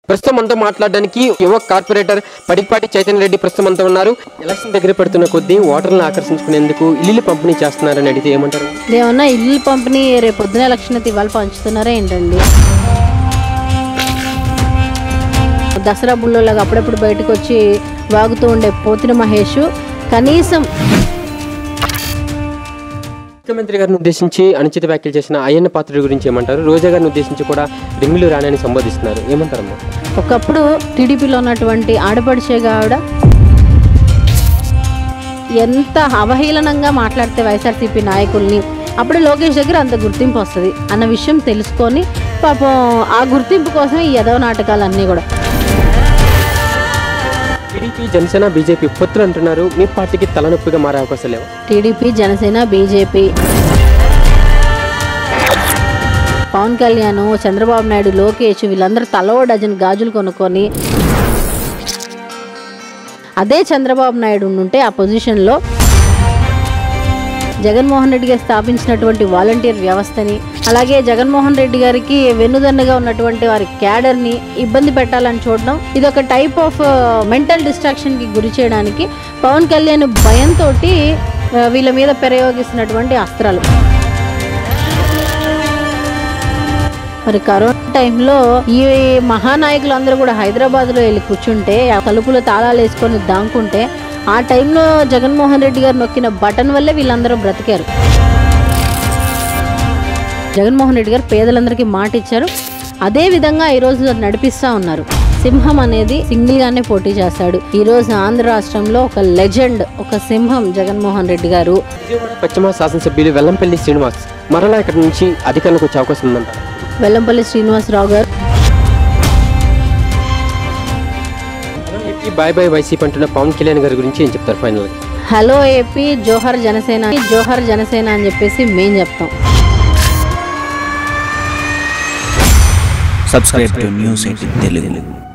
ప్రస్తుతం మనతో మాట్లాడడానికి యువ కార్పొరేటర్ పడిపాటి చైతన్య రెడ్డి ప్రస్తుతం మనతో ఉన్నారు ఎలక్షన్ దగ్గర పడుతున్న కొద్దీ ఓటర్లను ఆకర్షించుకునేందుకు ఇల్లు పంపిణీ చేస్తున్నారని అడిగితే ఏమంటారు ఏమన్నా ఇల్లు పంపిణీ రేపు పొద్దున ఎలక్షన్ అయితే ఇవాళ పంచుతున్నారా ఏంటండి దసరా బుల్లోలాగా అప్పుడప్పుడు బయటకు వచ్చి వాగుతూ ఉండే పోతిన మహేష్ కనీసం ముఖ్యమంత్రి గారిని ఉద్దేశించి అనుచిత వ్యాఖ్యలు చేసిన అయ్యన్న పాత్రుడి గురించి ఏమంటారు రోజా గారిని ఉద్దేశించి కూడా రింగులు రానని సంబోధిస్తున్నారు ఏమంటారమ్మా ఒకప్పుడు టీడీపీలో ఉన్నటువంటి ఆడపడిచే ఆవిడ ఎంత అవహేళనంగా మాట్లాడితే వైఎస్ఆర్సీపీ నాయకుల్ని అప్పుడు లోకేష్ దగ్గర అంత గుర్తింపు వస్తుంది అన్న విషయం తెలుసుకొని పాపం ఆ గుర్తింపు కోసం ఈ యదవ నాటకాలన్నీ కూడా టీడీపీ జనసేన బీజేపీ పొత్తులు అంటున్నారు మీ పార్టీకి తలనొప్పిగా మారే అవకాశం లేవు టీడీపీ జనసేన బీజేపీ పవన్ కళ్యాణ్ చంద్రబాబు నాయుడు లోకేష్ వీళ్ళందరూ తలో డజన్ గాజులు కొనుక్కొని అదే చంద్రబాబు నాయుడు ఉంటే ఆ పొజిషన్లో జగన్మోహన్ రెడ్డి గారు స్థాపించినటువంటి వాలంటీర్ వ్యవస్థని అలాగే జగన్మోహన్ రెడ్డి గారికి వెన్నుదన్నుగా ఉన్నటువంటి వారి క్యాడర్ని ఇబ్బంది పెట్టాలని చూడడం ఇది ఒక టైప్ ఆఫ్ మెంటల్ డిస్ట్రాక్షన్కి గురి చేయడానికి పవన్ కళ్యాణ్ భయంతో వీళ్ళ మీద ప్రయోగిస్తున్నటువంటి అస్త్రాలు మరి కరోనా టైంలో ఈ మహానాయకులు అందరూ కూడా హైదరాబాద్లో వెళ్ళి కూర్చుంటే ఆ తలుపులు తాళాలు వేసుకొని దాంకుంటే ఆ టైంలో జగన్మోహన్ రెడ్డి గారు నొక్కిన బటన్ వల్లే వీళ్ళందరూ బ్రతికారు జగన్మోహన్ రెడ్డి గారు పేదలందరికీ మాట ఇచ్చారు అదే విధంగా ఈరోజు నడిపిస్తూ ఉన్నారు సింహం అనేది సింగిల్ గానే పోటీ చేస్తాడు ఈ రోజు ఆంధ్ర రాష్ట్రంలో ఒక లెజెండ్ ఒక సింహం జగన్మోహన్ రెడ్డి గారు విజయవాడ పశ్చిమ శాసనసభ్యులు వెల్లంపల్లి శ్రీనివాస్ మరలా ఇక్కడ నుంచి అధికారులకు వచ్చే అవకాశం ఉందంటారు వెల్లంపల్లి శ్రీనివాసరావు గారు ఏపీ బాయ్ బాయ్ వైసీపీ అంటున్న పవన్ కళ్యాణ్ గారి గురించి ఏం చెప్తారు ఫైనల్ హలో ఏపీ జోహర్ జనసేన జోహర్ జనసేన అని చెప్పేసి మేం చెప్తాం subscribe to News 18 Telugu.